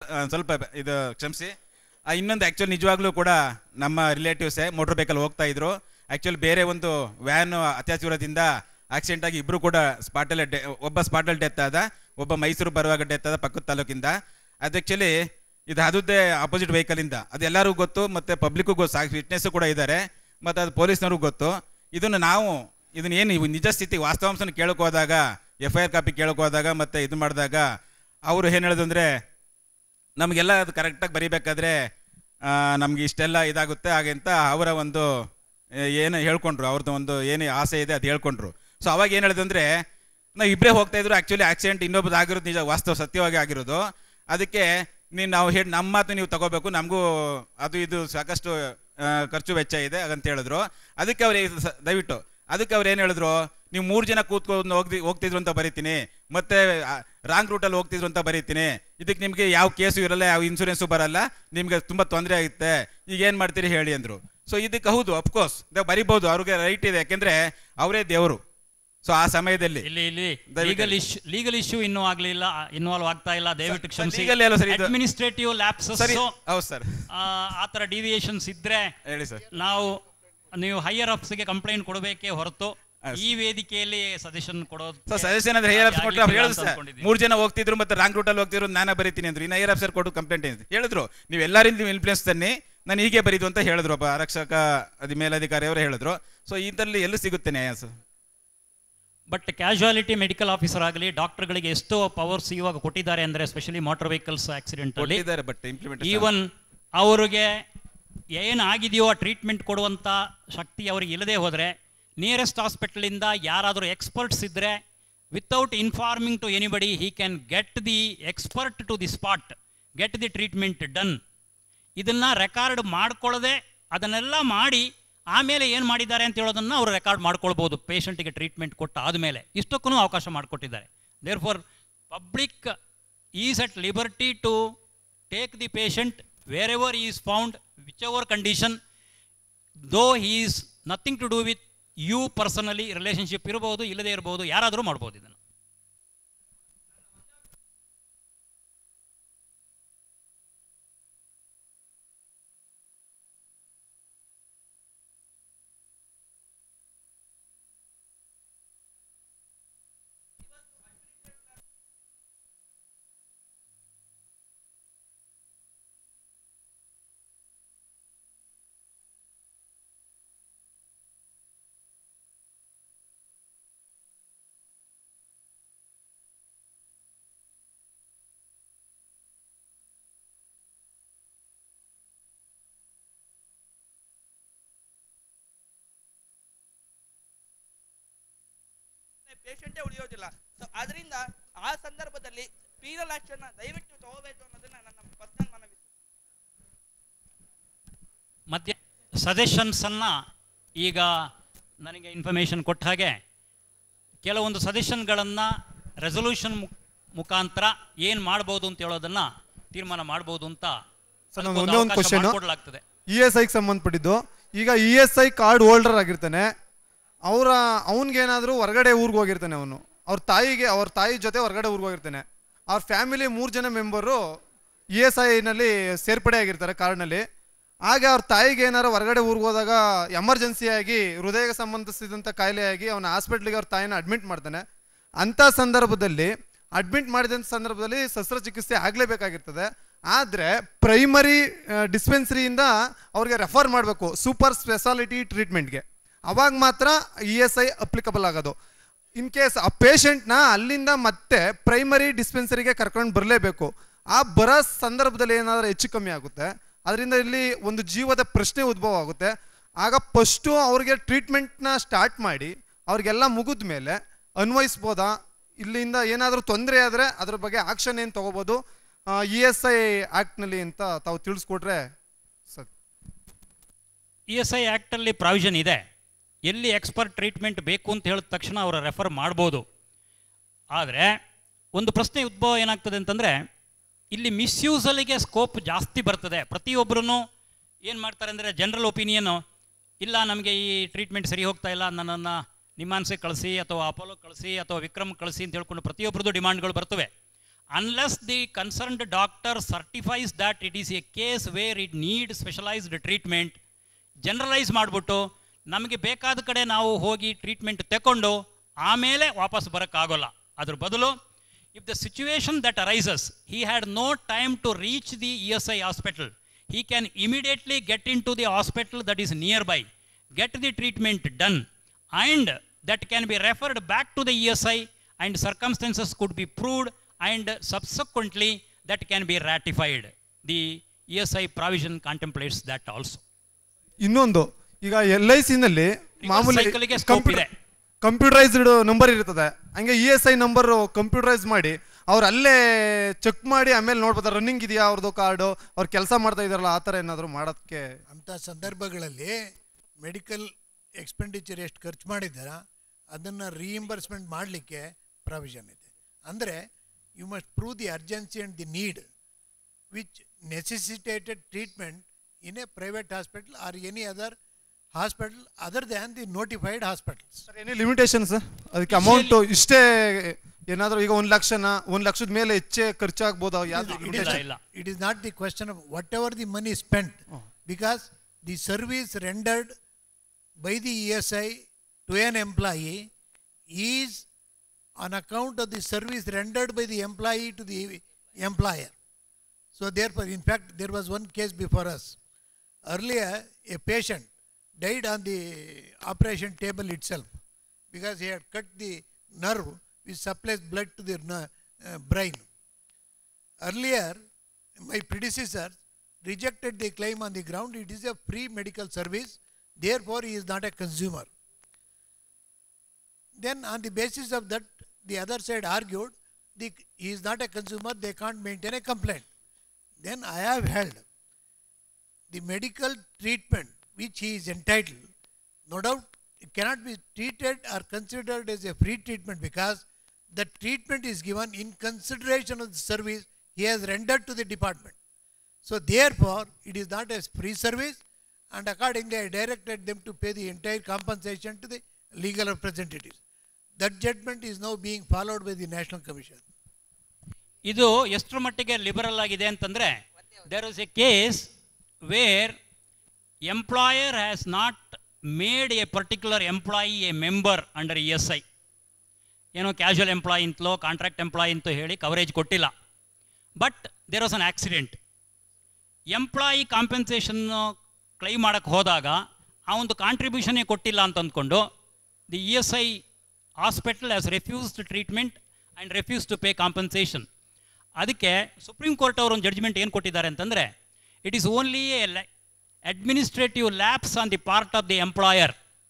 ಆ, ಸ್ವಲ್ಪ ಇದು ಕ್ಷಮಿಸಿ ಆ, ಇನ್ನೊಂದು ಆ್ಯಕ್ಚುಲಿ ನಿಜವಾಗ್ಲೂ ಕೂಡ ನಮ್ಮ ರಿಲೇಟಿವ್ಸೇ ಮೋಟ್ರ್ ಬೈಕಲ್ಲಿ ಹೋಗ್ತಾ ಇದ್ರು ಆ್ಯಕ್ಚುಲಿ ಬೇರೆ ಒಂದು ವ್ಯಾನ್ ಅತ್ಯಾಚಾರದಿಂದ ಆಕ್ಸಿಡೆಂಟ್ ಆಗಿ ಇಬ್ಬರು ಕೂಡ ಸ್ಪಾಟಲ್ಲಿ ಡೆ ಒಬ್ಬ ಸ್ಪಾಟಲ್ಲಿ ಡೆತ್ ಆದ ಒಬ್ಬ ಮೈಸೂರು ಬರುವಾಗ ಡೆತ್ ಆದ ಪಕ್ಕದ ತಾಲೂಕಿಂದ ಅದು ಆ್ಯಕ್ಚುಲಿ ಇದು ಅದುದ್ದೇ ಆಪೋಸಿಟ್ ವೆಹಿಕಲಿಂದ ಅದು ಎಲ್ಲರಿಗೂ ಗೊತ್ತು ಮತ್ತು ಪಬ್ಲಿಕ್ಕು ಗೊತ್ತು ಸಾಕು ವಿಟ್ನೆಸ್ಸು ಕೂಡ ಇದ್ದಾರೆ ಮತ್ತು ಅದು ಪೊಲೀಸ್ನವ್ರಿಗೂ ಗೊತ್ತು ಇದನ್ನು ನಾವು ಇದನ್ನ ಏನು ಇವು ನಿಜ ಸ್ಥಿತಿ ವಾಸ್ತವಾಂಶನ ಕೇಳಕ್ಕೆ ಹೋದಾಗ ಎಫ್ ಐ ಆರ್ ಕಾಪಿ ಕೇಳಕ್ಕೆ ಹೋದಾಗ ಮತ್ತು ಇದು ಮಾಡಿದಾಗ ಅವರು ಏನು ಹೇಳೋದು ಅಂದರೆ ನಮಗೆಲ್ಲ ಅದು ಕರೆಕ್ಟಾಗಿ ಬರಿಬೇಕಾದ್ರೆ ನಮ್ಗೆ ಇಷ್ಟೆಲ್ಲ ಇದಾಗುತ್ತೆ ಹಾಗೆ ಅಂತ ಅವರ ಒಂದು ಆ, ಏನು ಹೇಳ್ಕೊಂಡ್ರು ಅವ್ರದ್ದು ಒಂದು ಏನು ಆಸೆ ಇದೆ ಅದು ಹೇಳ್ಕೊಂಡ್ರು ಸೊ ಅವಾಗ ಏನು ಹೇಳಿದ್ರು ಅಂದರೆ ನಾವು ಇಬ್ಬರೇ ಹೋಗ್ತಾ ಇದ್ರು ಆ್ಯಕ್ಚುಲಿ ಆಕ್ಸಿಡೆಂಟ್ ಇನ್ನೊಬ್ಬದು ಆಗಿರೋದು ನಿಜ ವಾಸ್ತವ ಸತ್ಯವಾಗಿ ಆಗಿರೋದು ಅದಕ್ಕೆ ನೀನು ನಾವು ಹೇಳಿ ನಮ್ಮ ಮಾತು ನೀವು ತಗೋಬೇಕು ನಮಗೂ ಅದು ಇದು ಸಾಕಷ್ಟು ಆ, ಖರ್ಚು ವೆಚ್ಚ ಇದೆ ಅಂತ ಹೇಳಿದ್ರು ಅದಕ್ಕೆ ಅವ್ರು ಇದು ಸ- ದಯವಿಟ್ಟು ಅದಕ್ಕೆ ಅವ್ರು ಏನು ಹೇಳಿದ್ರು ನೀವು ಮೂರು ಜನ ಕೂತ್ಕೊಂಡು ಹೋಗ್ತಿ ಹೋಗ್ತಿದ್ರು ಅಂತ ಬರೀತೀನಿ ಮತ್ತೆ ರಾಂಗ್ ರೂಟಲ್ಲಿ ಹೋಗ್ತಿದ್ರು ಅಂತ ಬರೀತೀನಿ ಇದಕ್ಕೆ ನಿಮಗೆ ಯಾವ ಕೇಸು ಇರಲ್ಲ ಯಾವ ಇನ್ಸೂರೆನ್ಸು ಬರಲ್ಲ ನಿಮ್ಗೆ ತುಂಬ ತೊಂದರೆ ಆಗುತ್ತೆ ಈಗ ಏನು ಮಾಡ್ತೀರಿ ಹೇಳಿ ಅಂದರು ಸೊ ಇದಕ್ಕೆ ಹೌದು ಅಫ್ಕೋರ್ಸ್ ಬರಿಬೋದು ಅವ್ರಿಗೆ ರೈಟ್ ಇದೆ ಯಾಕೆಂದ್ರೆ ಅವರೇ ದೇವರು ಸೊ ಆ ಸಮಯದಲ್ಲಿ ಇಲ್ಲಿ ಇಲ್ಲಿ ದಯವಿಟ್ಟು ಲೀಗಲ್ ಇಶ್ಯೂ ಲೀಗಲ್ ಇಶ್ಯೂ ಇನ್ನೂ ಆಗ್ಲಿಲ್ಲ ಇನ್ವಾಲ್ವ್ ಆಗ್ತಾ ಇಲ್ಲ ದಯವಿಟ್ಟು ಕ್ಷಮಿಸಿ legal ಅಲ್ಲ sir ಇದು. ಅಡ್ಮಿನಿಸ್ಟ್ರೇಟಿವ್ ಲ್ಯಾಪ್ಸಸ್ ಸರಿ ಹೌದು ಸರ್ ಆ ತರ ಡಿವಿಯೇಷನ್ಸ್ ಇದ್ರೆ ಹೇಳಿ ಸರ್ ನಾವು ನೀವು ಹೈಯರ್ ಗೆ ಕಂಪ್ಲೇಂಟ್ ಕೊಡಬೇಕೇ ಹೊರತು ಹೌದು. ಈ ವೇದಿಕೆಯಲ್ಲಿ ಸಜೆಷನ್ ಕೊಡೋದು ಸೊ ಸಜೆಷನ್ ಅಂದ್ರೆ ಹೇರ್ ಆಫೀಸರ್ ಕೊಟ್ಟರೆ ಅವ್ರು ಹೇಳಿದ್ರು ಸರ್ ಮೂರು ಜನ ಹೋಗ್ತಿದ್ರು ಮತ್ತೆ ರಾಂಗ್ ರೂಟಲ್ಲಿ ಹೋಗ್ತಿದ್ರು ನಾನೇ ಬರೀತೀನಿ ಅಂದ್ರು ಇನ್ನು ಹೇರ್ ಆಫೀಸರ್ ಕೊಟ್ಟು ಕಂಪ್ಲೇಂಟ್ ಏನು ಹೇಳಿದ್ರು ನೀವು ಎಲ್ಲರಿಂದ ನೀವು ಇನ್ಫ್ಲೂಯೆನ್ಸ್ ತನ್ನಿ ನಾನು ಹೀಗೆ ಬರೀದು ಅಂತ ಹೇಳಿದ್ರು ಒಬ್ಬ ಆರಕ್ಷಕ ಅದಿ ಮೇಲಧಿಕಾರಿ ಅವರು ಹೇಳಿದ್ರು ಸೊ ಇದರಲ್ಲಿ ಎಲ್ಲೂ ಸಿಗುತ್ತೆ ನ್ಯಾಯ sir but casualty medical officer ಆಗಲಿ ಡಾಕ್ಟರ್ಗಳಿಗೆ ಎಷ್ಟೋ ಪವರ್ಸ್ ಇವಾಗ ಕೊಟ್ಟಿದ್ದಾರೆ ಅಂದ್ರೆ ಸ್ಪೆಷಲಿ ಮೋಟಾರ್ ವೆಹಿಕಲ್ಸ್ ಆಕ್ಸಿಡೆಂಟ್ ಅಲ್ಲಿ ಕೊಟ್ಟಿದ್ದಾರೆ ಬಟ್ ಇಂಪ್ಲಿಮೆಂಟ್ ಈವನ್ ಅವ್ರಿಗೆ ಏನಾಗಿದೆಯೋ ಆ ಟ್ರೀಟ್ಮೆಂಟ್ ಕೊಡುವಂಥ ಶಕ್ತಿ ಅವ್ರಿಗೆ ಇಲ್ಲದೆ ಹೋದರೆ ನಿಯರೆಸ್ಟ್ ಹಾಸ್ಪಿಟಲಿಂದ ಯಾರಾದರೂ ಎಕ್ಸ್ಪರ್ಟ್ಸ್ ಇದ್ದರೆ without informing to anybody he can get the expert to the spot get the treatment done ಇದನ್ನು ರೆಕಾರ್ಡ್ ಮಾಡ್ಕೊಳ್ಳದೆ ಅದನ್ನೆಲ್ಲ ಮಾಡಿ ಆಮೇಲೆ ಏನು ಮಾಡಿದ್ದಾರೆ ಅಂತ ಹೇಳೋದನ್ನು ಅವರು ರೆಕಾರ್ಡ್ ಮಾಡ್ಕೊಳ್ಬೋದು ಪೇಷಂಟಿಗೆ ಟ್ರೀಟ್ಮೆಂಟ್ ಕೊಟ್ಟ ಆದಮೇಲೆ ಇಷ್ಟಕ್ಕೂ ಅವಕಾಶ ಮಾಡಿಕೊಟ್ಟಿದ್ದಾರೆ therefore public is at liberty to take the patient wherever is found whichever condition though he is nothing to do with you personally relationship ಇರಬಹುದು ಇಲ್ಲದೇ ಇರಬಹುದು ಯಾರಾದರೂ ಮಾಡ್ಬೋದು ಇದನ್ನು ಪೇಷಂಟೇ ಉಳಿಯೋದಿಲ್ಲ ಸೊ ಅದರಿಂದ ಆ ಸಂದರ್ಭದಲ್ಲಿ ಪೀರಲ್ ಆಕ್ಷನ್ ದಯವಿಟ್ಟು ತಗೋಬೇಕು ಅನ್ನೋದನ್ನ ನನ್ನ ಪರ್ಸನಲ್ ಮನವಿ ಮಧ್ಯ ಸಜೆಷನ್ಸನ್ನು ಈಗ ನನಗೆ ಇನ್ಫಾರ್ಮೇಷನ್ ಕೊಟ್ಟ ಹಾಗೆ ಕೆಲವೊಂದು ಸಜೆಷನ್ಗಳನ್ನು ರೆಸೊಲ್ಯೂಷನ್ ಮುಖಾಂತರ ಏನು ಮಾಡ್ಬೋದು ಅಂತ ಹೇಳೋದನ್ನು ತೀರ್ಮಾನ ಮಾಡ್ಬೋದು ಅಂತ ಸರ್ ಅದಕ್ಕೊಂದು ಒಂದೇ ಒಂದು ಅವಕಾಶ ಕ್ವಶನ್ ಮಾಡ್ಕೊಡ್ಲಾಗ್ತದೆ ಇ ಎಸ್ ಐಗೆ ಸಂಬಂಧಪಟ್ಟಿದ್ದು ಈಗ E S I card holder ಆಗಿರ್ತಾನೆ ಅವರ ಅವನಿಗೇನಾದರೂ ಹೊರಗಡೆ ಊರಿಗೆ ಹೋಗಿರ್ತಾನೆ ಅವನು ಅವ್ರ ತಾಯಿಗೆ ಅವ್ರ ತಾಯಿ ಜೊತೆ ಹೊರಗಡೆ ಊರಿಗೆ ಹೋಗಿರ್ತಾನೆ ಅವ್ರ ಫ್ಯಾಮಿಲಿ ಮೂರು ಜನ ಮೆಂಬರು ಇ ಎಸ್ ಐನಲ್ಲಿ ಸೇರ್ಪಡೆ ಆಗಿರ್ತಾರೆ ಕಾರ್ಡ್ನಲ್ಲಿ ಆಗ ಅವ್ರ ತಾಯಿಗೆ ಏನಾರು ಹೊರಗಡೆ ಊರಿಗೆ ಹೋದಾಗ ಎಮರ್ಜೆನ್ಸಿ ಆಗಿ ಹೃದಯಕ್ಕೆ ಸಂಬಂಧಿಸಿದಂಥ ಕಾಯಿಲೆಯಾಗಿ ಅವನ ಹಾಸ್ಪಿಟ್ಲಿಗೆ ಅವ್ರ ತಾಯಿನ ಅಡ್ಮಿಟ್ ಮಾಡ್ತಾನೆ ಅಂಥ ಸಂದರ್ಭದಲ್ಲಿ ಅಡ್ಮಿಟ್ ಮಾಡಿದಂಥ ಸಂದರ್ಭದಲ್ಲಿ ಶಸ್ತ್ರಚಿಕಿತ್ಸೆ ಆಗಲೇಬೇಕಾಗಿರ್ತದೆ ಆದರೆ ಪ್ರೈಮರಿ ಡಿಸ್ಪೆನ್ಸರಿಯಿಂದ ಅವ್ರಿಗೆ ರೆಫರ್ ಮಾಡಬೇಕು ಸೂಪರ್ ಸ್ಪೆಷಾಲಿಟಿ ಟ್ರೀಟ್ಮೆಂಟ್ಗೆ ಅವಾಗ ಮಾತ್ರ ಇ ಎಸ್ ಐ ಅಪ್ಲಿಕಬಲ್ ಆಗೋದು ಇನ್ ಕೇಸ್ ಆ ಪೇಷಂಟ್ನ ಅಲ್ಲಿಂದ ಮತ್ತೆ ಪ್ರೈಮರಿ ಡಿಸ್ಪೆನ್ಸರಿಗೆ ಕರ್ಕೊಂಡು ಬರಲೇಬೇಕು ಆ ಬರೋ ಸಂದರ್ಭದಲ್ಲಿ ಏನಾದರೂ ಹೆಚ್ಚು ಕಮ್ಮಿ ಆಗುತ್ತೆ ಅದರಿಂದ ಇಲ್ಲಿ ಒಂದು ಜೀವದ ಪ್ರಶ್ನೆ ಉದ್ಭವ ಆಗುತ್ತೆ ಆಗ ಫಸ್ಟು ಅವ್ರಿಗೆ ಟ್ರೀಟ್ಮೆಂಟ್ನ ಸ್ಟಾರ್ಟ್ ಮಾಡಿ ಅವ್ರಿಗೆಲ್ಲ ಮುಗಿದ ಮೇಲೆ ಅನ್ವಯಿಸ್ಬೋದಾ ಇಲ್ಲಿಂದ ಏನಾದರೂ ತೊಂದರೆ ಆದರೆ ಅದ್ರ ಬಗ್ಗೆ ಆಕ್ಷನ್ ಏನು ತೊಗೋಬೋದು ಇ ಎಸ್ ಐ ಆ್ಯಕ್ಟ್ನಲ್ಲಿ ಅಂತ ತಾವು ತಿಳಿಸ್ಕೊಟ್ರೆ ಸರ್ ಇ ಎಸ್ ಐ ಆ್ಯಕ್ಟಲ್ಲಿ ಪ್ರಾವಿಷನ್ ಇದೆ ಎಲ್ಲಿ ಎಕ್ಸ್ಪರ್ಟ್ ಟ್ರೀಟ್ಮೆಂಟ್ ಬೇಕು ಅಂತ ಹೇಳಿದ ತಕ್ಷಣ ಅವರ ರೆಫರ್ ಮಾಡ್ಬೋದು ಆದರೆ ಒಂದು ಪ್ರಶ್ನೆ ಉದ್ಭವ ಏನಾಗ್ತದೆ ಅಂತಂದರೆ ಇಲ್ಲಿ ಮಿಸ್ಯೂಸಲಿಗೆ ಸ್ಕೋಪ್ ಜಾಸ್ತಿ ಬರ್ತದೆ ಪ್ರತಿಯೊಬ್ಬರೂ ಏನು ಮಾಡ್ತಾರೆ ಅಂದರೆ ಜನರಲ್ ಒಪಿನಿಯನು ಇಲ್ಲ ನಮಗೆ ಈ ಟ್ರೀಟ್ಮೆಂಟ್ ಸರಿ ಹೋಗ್ತಾ ಇಲ್ಲ ನನ್ನನ್ನು ನಿಮ್ಮಾನ್ಸಿಗೆ ಕಳಿಸಿ ಅಥವಾ ಅಪೋಲೋ ಕಳಿಸಿ ಅಥವಾ ವಿಕ್ರಮ್ ಕಳಿಸಿ ಅಂತ ಹೇಳ್ಕೊಂಡು ಪ್ರತಿಯೊಬ್ಬರದ್ದು ಡಿಮಾಂಡ್ಗಳು ಬರ್ತವೆ unless the concerned doctor certifies that it is a case where it needs specialized treatment generalise ಮಾಡಿಬಿಟ್ಟು ನಮಗೆ ಬೇಕಾದ ಕಡೆ ನಾವು ಹೋಗಿ ಟ್ರೀಟ್ಮೆಂಟ್ ತಗೊಂಡು ಆಮೇಲೆ ವಾಪಸ್ ಬರೋಕ್ಕಾಗೋಲ್ಲ ಅದ್ರ ಬದಲು if the situation that arises he had no time to reach the E S I hospital he can immediately get into the hospital that is nearby, get the treatment done, and that can be referred back to the ESI, and circumstances could be proved, and subsequently that can be ratified. The ESI provision contemplates that also. ಇನ್ನೊಂದು ಈಗ L I ನಲ್ಲಿ ಮಾಮೂಲಿ cycle ಗೆ scope ಇದೆ. Computerised number ಇರ್ತದೆ ಹಂಗೆ E S I number computerise ಮಾಡಿ ಅವ್ರು ಅಲ್ಲೇ ಚೆಕ್ ಮಾಡಿ ಆಮೇಲೆ ನೋಡ್ಬೋದು ರನ್ನಿಂಗ್ ಇದೆಯಾ ಅವ್ರದ್ದು ಕಾರ್ಡು ಅವ್ರು ಕೆಲಸ ಮಾಡ್ತಾ ಇದಾರಲ್ಲ ಆ ಥರ ಏನಾದರೂ ಮಾಡೋದಕ್ಕೆ ಅಂಥ ಸಂದರ್ಭಗಳಲ್ಲಿ ಮೆಡಿಕಲ್ ಎಕ್ಸ್ಪೆಂಡಿಚರ್ ಎಷ್ಟು ಖರ್ಚು ಮಾಡಿದ್ದಾರ ಅದನ್ನು ರೀಇಂಬರ್ಸ್ಮೆಂಟ್ ಮಾಡಲಿಕ್ಕೆ ಪ್ರಾವಿಷನ್ ಇದೆ ಅಂದರೆ you must prove the urgency and the need which necessitated treatment in a private hospital or any other hospital other than the notified hospitals sir ಏನೇ ಲಿಮಿಟೇಷನ್ಸ್ ಅದಕ್ಕೆ ಅಮೌಂಟು ಇಷ್ಟೇ ಏನಾದರೂ ಈಗ ಒಂದು ಲಕ್ಷನ ಒಂದು ಲಕ್ಷದ ಮೇಲೆ ಹೆಚ್ಚೇ ಖರ್ಚಾಗ್ಬೋದು ಯಾವ್ದು ಇಲ್ಲ, limitation? ಇಲ್ಲ. it is not the question of whatever the money spent because the service rendered by the ESI to an employee is on account of the service rendered by the employee to the employer. So therefore, in fact, there was one case before us. Earlier, a patient died on the operation table itself because he had cut the nerve which supplies blood to the ner- uh, brain. Earlier, my predecessor rejected the claim on the ground it is a free medical service, therefore he is not a consumer. Then on the basis of that, the other side argued the, he is not a consumer, they can't maintain a complaint. Then I have held the medical treatment which he is entitled, no doubt it cannot be treated or considered as a free treatment because the treatment is given in consideration of the service he has rendered to the department. So therefore, it is not a free service and accordingly I directed them to pay the entire compensation to the legal representatives. That judgment is now being followed by the National Commission. ಇದು ಎಷ್ಟರ ಮಟ್ಟಿಗೆ liberal ಆಗಿದೆ ಅಂತಂದರೆ there is a case where employer has not made a particular employee a member under E S I ಏನೋ casual employee ಅಂತಲೋ contract employee ಅಂತ ಹೇಳಿ coverage ಕೊಟ್ಟಿಲ್ಲ but there was an accident employee compensation claim ಮಾಡೋಕ್ಕೆ ಹೋದಾಗ ಆ ಒಂದು ಕಾಂಟ್ರಿಬ್ಯೂಷನ್ನೇ ಕೊಟ್ಟಿಲ್ಲ ಅಂತ ಅಂದ್ಕೊಂಡು the E S I hospital has refused treatment and refuse to pay compensation ಅದಕ್ಕೆ ಸುಪ್ರೀಂ ಕೋರ್ಟ್ ಅವರು ಒಂದು ಜಡ್ಜ್ಮೆಂಟ್ ಏನು ಕೊಟ್ಟಿದ್ದಾರೆ ಅಂತಂದರೆ it is only a administrative lapse on the part of the employer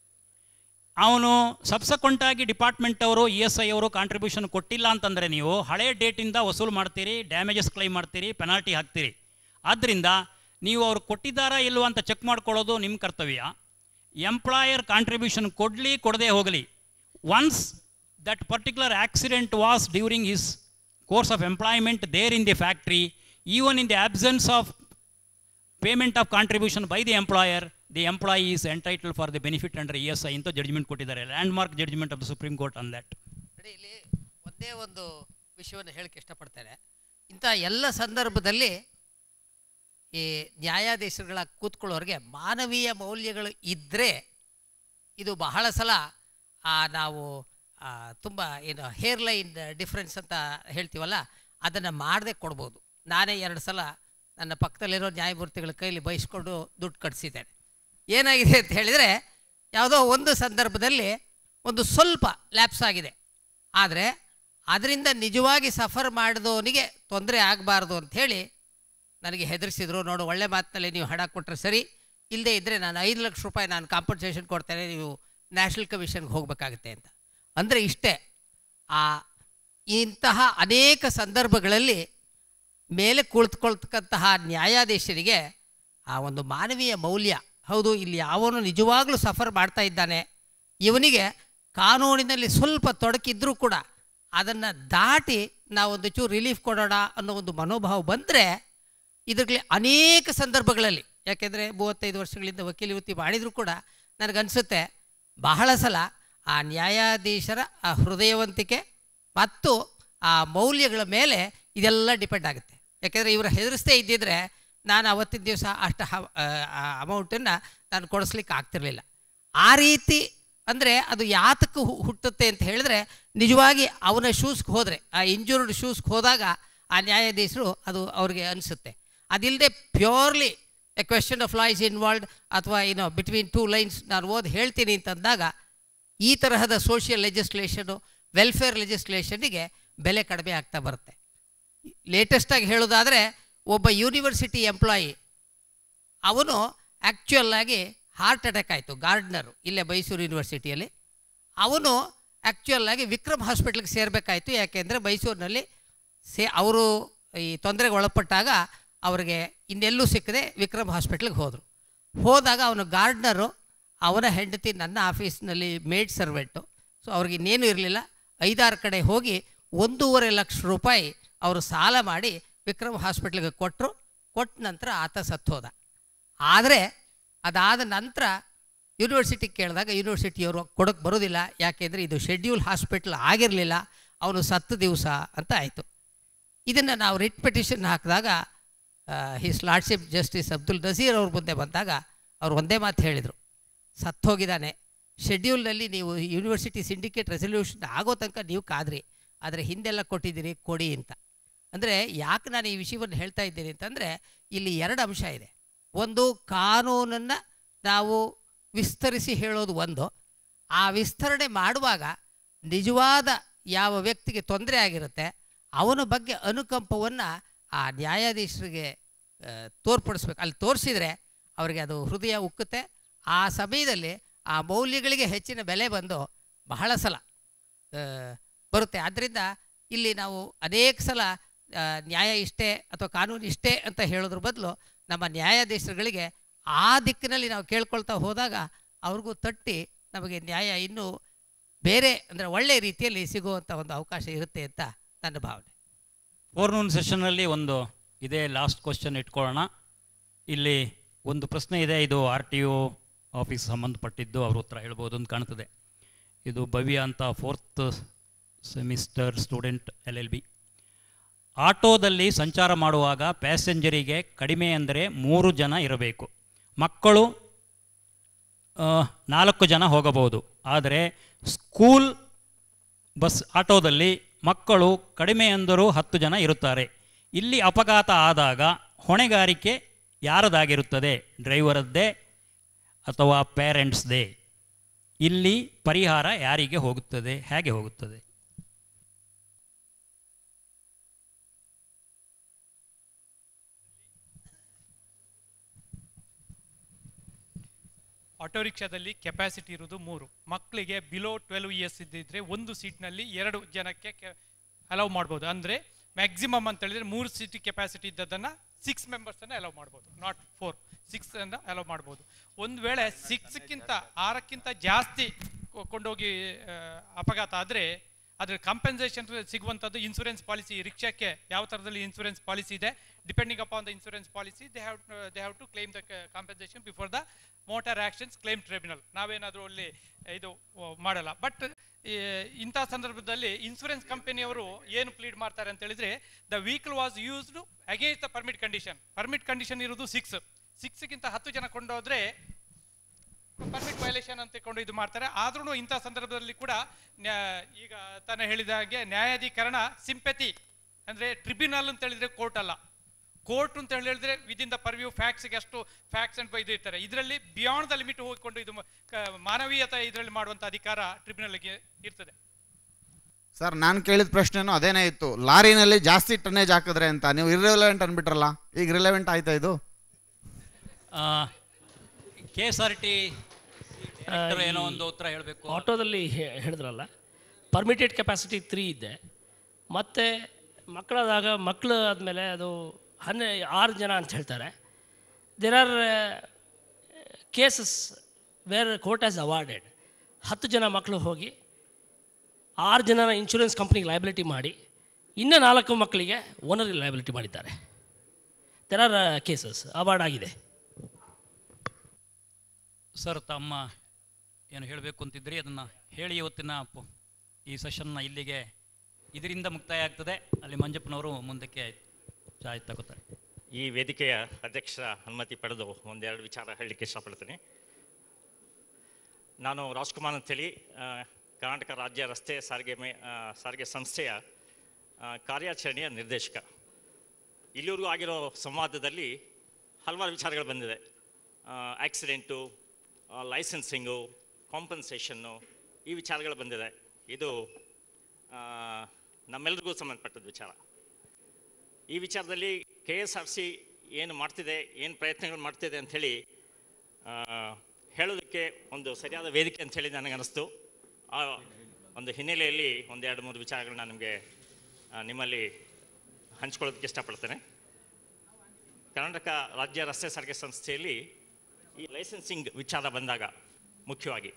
ಅವನು ಸಬ್ಸಕ್ವೆಂಟಾಗಿ ಡಿಪಾರ್ಟ್ಮೆಂಟ್ ಅವರು ಇ ಎಸ್ ಐ ಅವರು ಕಾಂಟ್ರಿಬ್ಯೂಷನ್ ಕೊಟ್ಟಿಲ್ಲ ಅಂತಂದರೆ ನೀವು ಹಳೆ ಡೇಟಿಂದ ವಸೂಲು ಮಾಡ್ತೀರಿ ಡ್ಯಾಮೇಜಸ್ ಕ್ಲೈಮ್ ಮಾಡ್ತೀರಿ ಪೆನಾಲ್ಟಿ ಹಾಕ್ತೀರಿ ಆದ್ದರಿಂದ ನೀವು ಅವ್ರು ಕೊಟ್ಟಿದ್ದಾರಾ ಇಲ್ವಾ ಅಂತ ಚೆಕ್ ಮಾಡ್ಕೊಳ್ಳೋದು ನಿಮ್ಮ ಕರ್ತವ್ಯ ಎಂಪ್ಲಾಯರ್ ಕಾಂಟ್ರಿಬ್ಯೂಷನ್ ಕೊಡಲಿ ಕೊಡದೇ ಹೋಗಲಿ once that particular accident was during his course of employment there in the factory even in the absence of payment of contribution by the employer the employee is entitle for the benefit under E S I ಅಂತ judgment ಕೊಟ್ಟಿದ್ದಾರೆ landmark judgment of the supreme court on that ನೋಡಿ ಇಲ್ಲಿ ಒಂದೇ ಒಂದು ವಿಷಯವನ್ನು ಹೇಳಕ್ಕೆ ಇಷ್ಟಪಡ್ತೇನೆ ಇಂಥ ಎಲ್ಲ ಸಂದರ್ಭದಲ್ಲಿ ಈ ನ್ಯಾಯಾಧೀಶರುಗಳ ಕೂತ್ಕೊಳ್ಳೋರಿಗೆ ಮಾನವೀಯ ಮೌಲ್ಯಗಳು ಇದ್ದರೆ ಇದು ಬಹಳ ಸಲ ಆ, ನಾವು ತುಂಬ ಏನು ಹೇರ್ ಲೈನ್ ಡಿಫ್ರೆನ್ಸ್ ಅಂತ ಹೇಳ್ತೀವಲ್ಲ ಅದನ್ನು ಮಾಡದೆ ಕೊಡ್ಬೋದು ನಾನೇ ಎರಡು ಸಲ ನನ್ನ ಪಕ್ಕದಲ್ಲಿರೋ ನ್ಯಾಯಮೂರ್ತಿಗಳ ಕೈಲಿ ಬಯಸ್ಕೊಂಡು ದುಡ್ಡು ಕಟ್ಸಿದ್ದೇನೆ ಏನಾಗಿದೆ ಅಂತ ಹೇಳಿದರೆ ಯಾವುದೋ ಒಂದು ಸಂದರ್ಭದಲ್ಲಿ ಒಂದು ಸ್ವಲ್ಪ ಲ್ಯಾಪ್ಸ್ ಆಗಿದೆ ಆದರೆ ಅದರಿಂದ ನಿಜವಾಗಿ ಸಫರ್ ಮಾಡಿದವನಿಗೆ ತೊಂದರೆ ಆಗಬಾರ್ದು ಅಂಥೇಳಿ ನನಗೆ ಹೆದರಿಸಿದ್ರು ನೋಡು ಒಳ್ಳೆ ಮಾತಿನಲ್ಲಿ ನೀವು ಹಣ ಕೊಟ್ಟರೆ ಸರಿ ಇಲ್ಲದೇ ಇದ್ದರೆ ನಾನು ಐದು ಲಕ್ಷ ರೂಪಾಯಿ ನಾನು ಕಾಂಪನ್ಸೇಷನ್ ಕೊಡ್ತೇನೆ ನೀವು ನ್ಯಾಷನಲ್ ಕಮಿಷನ್ಗೆ ಹೋಗಬೇಕಾಗುತ್ತೆ ಅಂತ ಅಂದರೆ ಇಷ್ಟೇ ಆ ಇಂತಹ ಅನೇಕ ಸಂದರ್ಭಗಳಲ್ಲಿ ಮೇಲೆ ಕುಳಿತುಕೊಳ್ತಕ್ಕಂತಹ ನ್ಯಾಯಾಧೀಶರಿಗೆ ಆ ಒಂದು ಮಾನವೀಯ ಮೌಲ್ಯ ಹೌದು ಇಲ್ಲಿ ಯಾವನು ನಿಜವಾಗ್ಲೂ ಸಫರ್ ಮಾಡ್ತಾ ಇದ್ದಾನೆ ಇವನಿಗೆ ಕಾನೂನಿನಲ್ಲಿ ಸ್ವಲ್ಪ ತೊಡಕಿದ್ರೂ ಕೂಡ ಅದನ್ನು ದಾಟಿ ನಾವೊಂದು ಚೂರು ರಿಲೀಫ್ ಕೊಡೋಣ ಅನ್ನೋ ಒಂದು ಮನೋಭಾವ ಬಂದರೆ ಇದರಲ್ಲಿ ಅನೇಕ ಸಂದರ್ಭಗಳಲ್ಲಿ ಯಾಕೆಂದರೆ ಮೂವತ್ತೈದು ವರ್ಷಗಳಿಂದ ವಕೀಲಿ ವೃತ್ತಿ ಮಾಡಿದರೂ ಕೂಡ ನನಗನ್ಸುತ್ತೆ ಬಹಳ ಸಲ ಆ ನ್ಯಾಯಾಧೀಶರ ಆ ಹೃದಯವಂತಿಕೆ ಮತ್ತು ಆ ಮೌಲ್ಯಗಳ ಮೇಲೆ ಇದೆಲ್ಲ ಡಿಪೆಂಡ್ ಆಗುತ್ತೆ ಯಾಕೆಂದರೆ ಇವರು ಹೆದರಿಸ್ತೇ ಇದ್ದಿದ್ರೆ ನಾನು ಅವತ್ತಿನ ದಿವಸ ಅಷ್ಟು ಅಮೌಂಟನ್ನು ನಾನು ಕೊಡಿಸ್ಲಿಕ್ಕೆ ಆಗ್ತಿರ್ಲಿಲ್ಲ ಆ ರೀತಿ ಅಂದರೆ ಅದು ಯಾತಕ್ಕೆ ಹು- ಹುಟ್ಟುತ್ತೆ ಅಂತ ಹೇಳಿದ್ರೆ ನಿಜವಾಗಿ ಅವನ ಶೂಸ್ಗೆ ಹೋದರೆ ಆ ಇಂಜೂರ್ಡ್ ಶೂಸ್ಗೆ ಹೋದಾಗ ಆ ನ್ಯಾಯಾಧೀಶರು ಅದು ಅವ್ರಿಗೆ ಅನಿಸುತ್ತೆ ಅದಿಲ್ಲದೆ purely a question of law is involved ಅಥವಾ ಏನೋ ಬಿಟ್ವೀನ್ ಟೂ ಲೈನ್ಸ್ ನಾನು ಓದಿ ಹೇಳ್ತೀನಿ ಅಂತಂದಾಗ ಈ ತರಹದ ಸೋಷಿಯಲ್ ಲೆಜಿಸ್ಲೇಷನು ವೆಲ್ಫೇರ್ ಲೆಜಿಸ್ಲೇಷನ್ನಿಗೆ ಬೆಲೆ ಕಡಿಮೆ ಆಗ್ತಾ ಬರುತ್ತೆ ಲೇಟೆಸ್ಟಾಗಿ ಹೇಳೋದಾದರೆ ಒಬ್ಬ ಯೂನಿವರ್ಸಿಟಿ ಎಂಪ್ಲಾಯಿ ಅವನು ಆ್ಯಕ್ಚುಯಲ್ ಆಗಿ ಹಾರ್ಟ್ ಅಟ್ಯಾಕ್ ಆಯಿತು ಗಾರ್ಡ್ನರು ಇಲ್ಲೇ ಮೈಸೂರು ಯೂನಿವರ್ಸಿಟಿಯಲ್ಲಿ ಅವನು ಆ್ಯಕ್ಚುಯಲ್ ಆಗಿ ವಿಕ್ರಮ್ ಹಾಸ್ಪಿಟ್ಲಿಗೆ ಸೇರಬೇಕಾಯಿತು ಯಾಕೆಂದರೆ ಮೈಸೂರಿನಲ್ಲಿ ಸೇ ಅವರು ಈ ತೊಂದರೆಗೆ ಒಳಪಟ್ಟಾಗ ಅವರಿಗೆ ಇನ್ನೆಲ್ಲೂ ಸಿಕ್ಕದೆ ವಿಕ್ರಮ್ ಹಾಸ್ಪಿಟ್ಲಿಗೆ ಹೋದರು ಹೋದಾಗ ಅವನು ಗಾರ್ಡ್ನರು ಅವನ ಹೆಂಡತಿ ನನ್ನ ಆಫೀಸ್ನಲ್ಲಿ ಮೇಡ್ ಸರ್ವೆಂಟು ಸೊ ಅವ್ರಿಗೆ ಇನ್ನೇನು ಇರಲಿಲ್ಲ ಐದಾರು ಕಡೆ ಹೋಗಿ ಒಂದೂವರೆ ಲಕ್ಷ ರೂಪಾಯಿ ಅವರು ಸಾಲ ಮಾಡಿ ವಿಕ್ರಮ್ ಹಾಸ್ಪಿಟ್ಲಿಗೆ ಕೊಟ್ಟರು ಕೊಟ್ಟ ನಂತರ ಆತ ಸತ್ತೋದ ಆದರೆ ಅದಾದ ನಂತರ ಯೂನಿವರ್ಸಿಟಿಗೆ ಕೇಳಿದಾಗ ಯೂನಿವರ್ಸಿಟಿಯವರು ಕೊಡೋಕ್ಕೆ ಬರೋದಿಲ್ಲ ಯಾಕೆಂದರೆ ಇದು ಶೆಡ್ಯೂಲ್ ಹಾಸ್ಪಿಟ್ಲ್ ಆಗಿರಲಿಲ್ಲ ಅವನು ಸತ್ತ ದಿವಸ ಅಂತ ಆಯಿತು ಇದನ್ನು ನಾವು ರಿಟ್ ಪಿಟಿಷನ್ ಹಾಕಿದಾಗ his lordship justice Abdul Nazeer ಅವ್ರ ಮುಂದೆ ಬಂದಾಗ ಅವ್ರು ಒಂದೇ ಮಾತು ಹೇಳಿದರು ಸತ್ತೋಗಿದ್ದಾನೆ ಶೆಡ್ಯೂಲ್ನಲ್ಲಿ ನೀವು ಯೂನಿವರ್ಸಿಟಿ ಸಿಂಡಿಕೇಟ್ ರೆಸಲ್ಯೂಷನ್ ಆಗೋ ತನಕ ನೀವು ಕಾದ್ರಿ ಆದರೆ ಹಿಂದೆಲ್ಲ ಕೊಟ್ಟಿದ್ದೀರಿ ಕೊಡಿ ಅಂತ ಅಂದರೆ ಯಾಕೆ ನಾನು ಈ ವಿಷಯವನ್ನು ಹೇಳ್ತಾ ಇದ್ದೀನಿ ಅಂತಂದರೆ ಇಲ್ಲಿ ಎರಡು ಅಂಶ ಇದೆ ಒಂದು ಕಾನೂನನ್ನು ನಾವು ವಿಸ್ತರಿಸಿ ಹೇಳೋದು ಒಂದು ಆ ವಿಸ್ತರಣೆ ಮಾಡುವಾಗ ನಿಜವಾದ ಯಾವ ವ್ಯಕ್ತಿಗೆ ತೊಂದರೆ ಆಗಿರುತ್ತೆ ಅವನ ಬಗ್ಗೆ ಅನುಕಂಪವನ್ನು ಆ ನ್ಯಾಯಾಧೀಶರಿಗೆ ಆ, ತೋರ್ಪಡಿಸ್ಬೇಕು ಅಲ್ಲಿ ತೋರಿಸಿದರೆ ಅವರಿಗೆ ಅದು ಹೃದಯ ಉಕ್ಕುತ್ತೆ ಆ ಸಮಯದಲ್ಲಿ ಆ ಮೌಲ್ಯಗಳಿಗೆ ಹೆಚ್ಚಿನ ಬೆಲೆ ಬಂದು ಬಹಳ ಸಲ ಆ, ಬರುತ್ತೆ ಆದ್ದರಿಂದ ಇಲ್ಲಿ ನಾವು ಅನೇಕ ಸಲ ಆ, ನ್ಯಾಯ ಇಷ್ಟೇ ಅಥವಾ ಕಾನೂನು ಇಷ್ಟೇ ಅಂತ ಹೇಳೋದ್ರ ಬದಲು ನಮ್ಮ ನ್ಯಾಯಾಧೀಶರುಗಳಿಗೆ ಆ ದಿಕ್ಕಿನಲ್ಲಿ ನಾವು ಕೇಳ್ಕೊಳ್ತಾ ಹೋದಾಗ ಅವ್ರಿಗೂ ತಟ್ಟಿ ನಮಗೆ ನ್ಯಾಯ ಇನ್ನೂ ಬೇರೆ ಅಂದರೆ ಒಳ್ಳೆಯ ರೀತಿಯಲ್ಲಿ ಸಿಗುವಂಥ ಒಂದು ಅವಕಾಶ ಇರುತ್ತೆ ಅಂತ ನನ್ನ ಭಾವನೆ ಫೋರ್ನೂನ್ ಸೆಷನ್ನಲ್ಲಿ ಒಂದು ಇದೇ ಲಾಸ್ಟ್ ಕ್ವಶನ್ ಇಟ್ಕೊಳ್ಳೋಣ ಇಲ್ಲಿ ಒಂದು ಪ್ರಶ್ನೆ ಇದೆ ಇದು ಆರ್ ಟಿ ಒ ಆಫೀಸ್ ಸಂಬಂಧಪಟ್ಟಿದ್ದು ಅವರು ಉತ್ತರ ಹೇಳ್ಬೋದು ಅಂತ ಕಾಣ್ತದೆ ಇದು ಭವ್ಯ ಅಂತ fourth semester student L L B ಆಟೋದಲ್ಲಿ ಸಂಚಾರ ಮಾಡುವಾಗ ಪ್ಯಾಸೆಂಜರಿಗೆ ಕಡಿಮೆ ಅಂದರೆ ಮೂರು ಜನ ಇರಬೇಕು ಮಕ್ಕಳು ಆ, ನಾಲ್ಕು ಜನ ಹೋಗಬಹುದು ಆದರೆ ಸ್ಕೂಲ್ ಬಸ್ ಆಟೋದಲ್ಲಿ ಮಕ್ಕಳು ಕಡಿಮೆ ಅಂದರೂ ಹತ್ತು ಜನ ಇರುತ್ತಾರೆ ಇಲ್ಲಿ ಅಪಘಾತ ಆದಾಗ ಹೊಣೆಗಾರಿಕೆ ಯಾರದಾಗಿರುತ್ತದೆ ಡ್ರೈವರದ್ದೇ ಅಥವಾ ಪೇರೆಂಟ್ಸ್ದೇ ಇಲ್ಲಿ ಪರಿಹಾರ ಯಾರಿಗೆ ಹೋಗುತ್ತದೆ ಹೇಗೆ ಹೋಗುತ್ತದೆ ಆಟೋ ರಿಕ್ಷಾದಲ್ಲಿ ಕೆಪಾಸಿಟಿ ಇರೋದು ಮೂರು ಮಕ್ಕಳಿಗೆ ಬಿಲೋ ಟ್ವೆಲ್ವ್ ಇಯರ್ಸ್ ಇದ್ದಿದ್ರೆ ಒಂದು ಸೀಟ್ನಲ್ಲಿ ಎರಡು ಜನಕ್ಕೆ ಅಲೌ ಮಾಡ್ಬೋದು ಅಂದರೆ ಮ್ಯಾಕ್ಸಿಮಮ್ ಅಂತ ಹೇಳಿದ್ರೆ ಮೂರು ಸೀಟ್ ಕೆಪಾಸಿಟಿ ಇದ್ದದನ್ನು ಸಿಕ್ಸ್ ಮೆಂಬರ್ಸನ್ನು ಅಲೌ ಮಾಡ್ಬೋದು ನಾಟ್ ಫೋರ್ ಸಿಕ್ಸ್ ಅನ್ನು ಅಲೌ ಮಾಡ್ಬೋದು ಒಂದು ವೇಳೆ ಸಿಕ್ಸ್ಕ್ಕಿಂತ ಆರಕ್ಕಿಂತ ಜಾಸ್ತಿ ಕೊ- ಕೊಂಡೋಗಿ ಆ, ಅಪಘಾತ ಆದರೆ ಅದ್ರ ಕಾಂಪೆನ್ಸೇಷನ್ ಸಿಗುವಂಥದ್ದು ಇನ್ಸೂರೆನ್ಸ್ ಪಾಲಿಸಿ ರಿಕ್ಷಾಕ್ಕೆ ಯಾವ ಥರದಲ್ಲಿ ಇನ್ಸೂರೆನ್ಸ್ ಪಾಲಿಸಿ ಇದೆ depending upon the insurance policy they have they have to claim the compensation before the motor accidents claim tribunal ನಾವೇನಾದರೂ ಅಲ್ಲಿ ಇದು ಓ, ಮಾಡಲ್ಲ ಬಟ್ ಇಂಥ ಸಂದರ್ಭದಲ್ಲಿ ಇನ್ಸೂರೆನ್ಸ್ ಕಂಪನಿಯವರು ಏನು ಪ್ಲೀಡ್ ಮಾಡ್ತಾರೆ ಅಂತ ಹೇಳಿದ್ರೆ the vehicle was used against the permit condition permit condition ಇರೋದು ಸಿಕ್ಸ್ ಸಿಕ್ಸ್ಗಿಂತ ಹತ್ತು ಜನ ಕೊಂಡೋದ್ರೆ ಪರ್ಮಿಟ್ ವೈಲೇಷನ್ ಅಂತ ಕೊಂಡು ಇದು ಮಾಡ್ತಾರೆ ಆದ್ರೂ ಇಂಥ ಸಂದರ್ಭದಲ್ಲಿ ಕೂಡ ನ್ಯಾ- ಈಗ ತಾನೇ ಹೇಳಿದ ಹಾಗೆ ನ್ಯಾಯಾಧೀಕರಣ ಸಿಂಪತಿ ಅಂದ್ರೆ ಟ್ರಿಬ್ಯುನಲ್ ಅಂತ ಹೇಳಿದ್ರೆ ಕೋರ್ಟ್ ಅಲ್ಲ ಕೋರ್ಟ್ ಅಂತ ಹೇಳಿದ್ರೆ ವಿದಿನ್ ದ ಪರ್ವ್ಯೂ ಫ್ಯಾಕ್ಟ್ಸ್ಗೆ ಅಷ್ಟು ಫ್ಯಾಕ್ಟ್ಸ್ ಅಂಡ್ ಇದು ಇರ್ತಾರೆ ಇದರಲ್ಲಿ ಬಿಯಾಂಡ್ ದ ಲಿಮಿಟ್ ಹೋಗಿಕೊಂಡು ಇದು ಮ- ಕ- ಮಾನವೀಯತೆ ಇದರಲ್ಲಿ ಮಾಡುವಂಥ ಅಧಿಕಾರ ಟ್ರಿಬ್ಯುನಲ್ಗೆ ಇರ್ತದೆ ಸರ್ ನಾನು ಕೇಳಿದ ಪ್ರಶ್ನೆನೂ ಅದೇನೇ ಇತ್ತು ಲಾರಿನಲ್ಲಿ ಜಾಸ್ತಿ ಟನ್ನೇಜ್ ಹಾಕಿದ್ರೆ ಅಂತ ನೀವು ಇರ್ರೆಲೆವೆಂಟ್ ಅಂದ್ಬಿಟ್ರಲ್ಲ ಈಗ ರಿಲೆವೆಂಟ್ ಆಯ್ತಾ ಇದು ಕೆ ಎಸ್ ಆರ್ ಟಿ ಏನೋ ಒಂದು ಉತ್ತರ ಹೇಳಬೇಕು ಆಟೋದಲ್ಲಿ ಹೇ- ಹೇಳಿದ್ರಲ್ಲ ಪರ್ಮಿಟೆಡ್ ಕೆಪಾಸಿಟಿ ತ್ರೀ ಇದೆ ಮತ್ತು ಮಕ್ಕಳಾದಾಗ ಮಕ್ಕಳು ಆದಮೇಲೆ ಅದು ಹನ್ನೆ ಆರು ಜನ ಅಂತ ಹೇಳ್ತಾರೆ there are cases where court has awarded ಹತ್ತು ಜನ ಮಕ್ಕಳು ಹೋಗಿ ಆರು ಜನನ ಇನ್ಶೂರೆನ್ಸ್ ಕಂಪ್ನಿಗೆ ಲಯಬಿಲಿಟಿ ಮಾಡಿ ಇನ್ನೂ ನಾಲ್ಕು ಮಕ್ಕಳಿಗೆ ಓನರಿಗೆ ಲಯಬಿಲಿಟಿ ಮಾಡಿದ್ದಾರೆ ದೇರ್ ಆರ್ ಕೇಸಸ್ ಅವಾರ್ಡ್ ಆಗಿದೆ ಸರ್ ತಮ್ಮ ಏನು ಹೇಳಬೇಕು ಅಂತಿದ್ರಿ ಅದನ್ನು ಹೇಳಿ ಇವತ್ತಿನ ಪ- ಈ ಸೆಷನ್ನ ಇಲ್ಲಿಗೆ ಇದರಿಂದ ಮುಕ್ತಾಯ ಆಗ್ತದೆ ಅಲ್ಲಿ ಮಂಜಪ್ಪನವರು ಮುಂದಕ್ಕೆ ಚಾಯ್ ತಗೋತಾರೆ ಈ ವೇದಿಕೆಯ ಅಧ್ಯಕ್ಷರ ಅನುಮತಿ ಪಡೆದು ಒಂದೆರಡು ವಿಚಾರ ಹೇಳಲಿಕ್ಕೆ ಇಷ್ಟಪಡ್ತೀನಿ ನಾನು ರಾಜ್ಕುಮಾರ್ ಅಂತೇಳಿ ಆ, ಕರ್ನಾಟಕ ರಾಜ್ಯ ರಸ್ತೆ ಸಾರಿಗೆ ಮೇ ಆ, ಸಾರಿಗೆ ಸಂಸ್ಥೆಯ ಆ, ಕಾರ್ಯಾಚರಣೆಯ ನಿರ್ದೇಶಕ ಇಲ್ಲಿವರೆಗೂ ಆಗಿರೋ ಸಂವಾದದಲ್ಲಿ ಹಲವಾರು ವಿಚಾರಗಳು ಬಂದಿದೆ ಆಕ್ಸಿಡೆಂಟು ಲೈಸೆನ್ಸಿಂಗು ಕಾಂಪನ್ಸೇಷನ್ನು ಈ ವಿಚಾರಗಳು ಬಂದಿದೆ ಇದು ಆ, ನಮ್ಮೆಲ್ಲರಿಗೂ ಸಂಬಂಧಪಟ್ಟದ ವಿಚಾರ ಈ ವಿಚಾರದಲ್ಲಿ ಕೆ ಎಸ್ ಆರ್ ಸಿ ಏನು ಮಾಡ್ತಿದೆ ಏನು ಪ್ರಯತ್ನಗಳು ಮಾಡ್ತಿದೆ ಅಂಥೇಳಿ ಆ, ಹೇಳೋದಕ್ಕೆ ಒಂದು ಸರಿಯಾದ ವೇದಿಕೆ ಅಂಥೇಳಿ ನನಗನ್ನಿಸ್ತು ಆ ಒಂದು ಹಿನ್ನೆಲೆಯಲ್ಲಿ ಒಂದೆರಡು ಮೂರು ವಿಚಾರಗಳನ್ನ ನಿಮಗೆ ಆ, ನಿಮ್ಮಲ್ಲಿ ಹಂಚ್ಕೊಳ್ಳೋದಕ್ಕೆ ಇಷ್ಟಪಡ್ತೇನೆ ಕರ್ನಾಟಕ ರಾಜ್ಯ ರಸ್ತೆ ಸಾರಿಗೆ ಸಂಸ್ಥೆಯಲ್ಲಿ ಈ ಲೈಸೆನ್ಸಿಂಗ್ ವಿಚಾರ ಬಂದಾಗ ಮುಖ್ಯವಾಗಿ